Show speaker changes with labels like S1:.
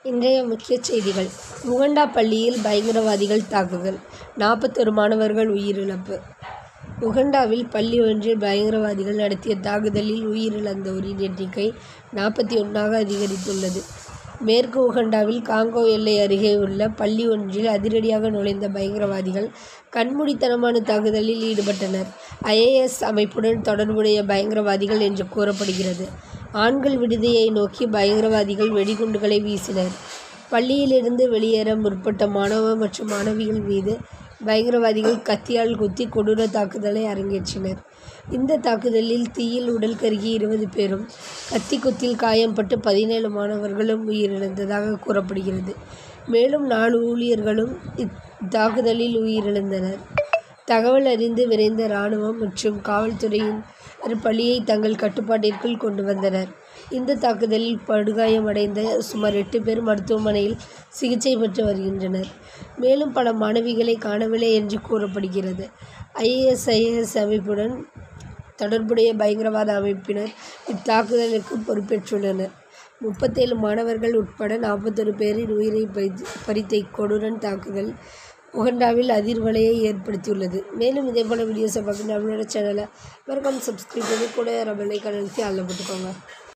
S1: இன்றைய முக்கிய செய்திகள் உகண்டா பள்ளியில் பயங்கரவாதிகள் தாக்குதல் நாற்பத்தொரு மாணவர்கள் உயிரிழப்பு உகண்டாவில் பள்ளி ஒன்றில் பயங்கரவாதிகள் நடத்திய தாக்குதலில் உயிரிழந்தோரின் எண்ணிக்கை நாற்பத்தி ஒன்றாக அதிகரித்துள்ளது. மேற்கு உகண்டாவில் காங்கோ எல்லை அருகே உள்ள பள்ளி ஒன்றில் அதிரடியாக நுழைந்த பயங்கரவாதிகள் கண்மூடித்தனமான தாக்குதலில் ஈடுபட்டனர். ஐ. எஸ். அமைப்புடன் தொடர்புடைய பயங்கரவாதிகள் என்று கூறப்படுகிறது. ஆண்கள் விடுதியை நோக்கி பயங்கரவாதிகள் வெடிகுண்டுகளை வீசினர். பள்ளியிலிருந்து வெளியேற முற்பட்ட மாணவ மற்றும் மாணவிகள் மீது பயங்கரவாதிகள் கத்தியால் குத்தி கொடூர தாக்குதலை அரங்கேற்றினர். இந்த தாக்குதலில் தீயில் உடல் கருகி இருபது பேரும் கத்திக்குத்தில் காயம்பட்டு பதினேழு மாணவர்களும் உயிரிழந்ததாக கூறப்படுகிறது. மேலும் நாலு ஊழியர்களும் இத்தாக்குதலில் உயிரிழந்தனர். தகவல் அறிந்து விரைந்த ராணுவம் மற்றும் காவல்துறையினர் பள்ளியை தங்கள் கட்டுப்பாட்டிற்குள் கொண்டு வந்தனர். இந்த தாக்குதலில் படுகாயமடைந்த சுமார் எட்டு பேர் மருத்துவமனையில் சிகிச்சை பெற்று வருகின்றனர். மேலும் பல மாணவிகளை காணவில்லை என்று கூறப்படுகிறது. ஐ. எஸ். ஐ. எஸ். அமைப்புடன் தொடர்புடைய பயங்கரவாத அமைப்பினர் இத்தாக்குதலுக்கு பொறுப்பேற்றுள்ளனர். முப்பத்தேழு மாணவர்கள் உட்பட நாற்பத்தொரு பேரின் உயிரை பறித்த இக்கொடூர தாக்குதல் உகண்டாவில் அதிர்வலையை ஏற்படுத்தியுள்ளது. மேலும் இதேபோல வீடியோஸை பார்க்க நம்மளோட சேனலை மறக்காம சப்ஸ்கிரைப் பண்ணி கூடவே வர பெல் ஐகானை அழுத்தி ஆல்ல போட்டுக்கோங்க.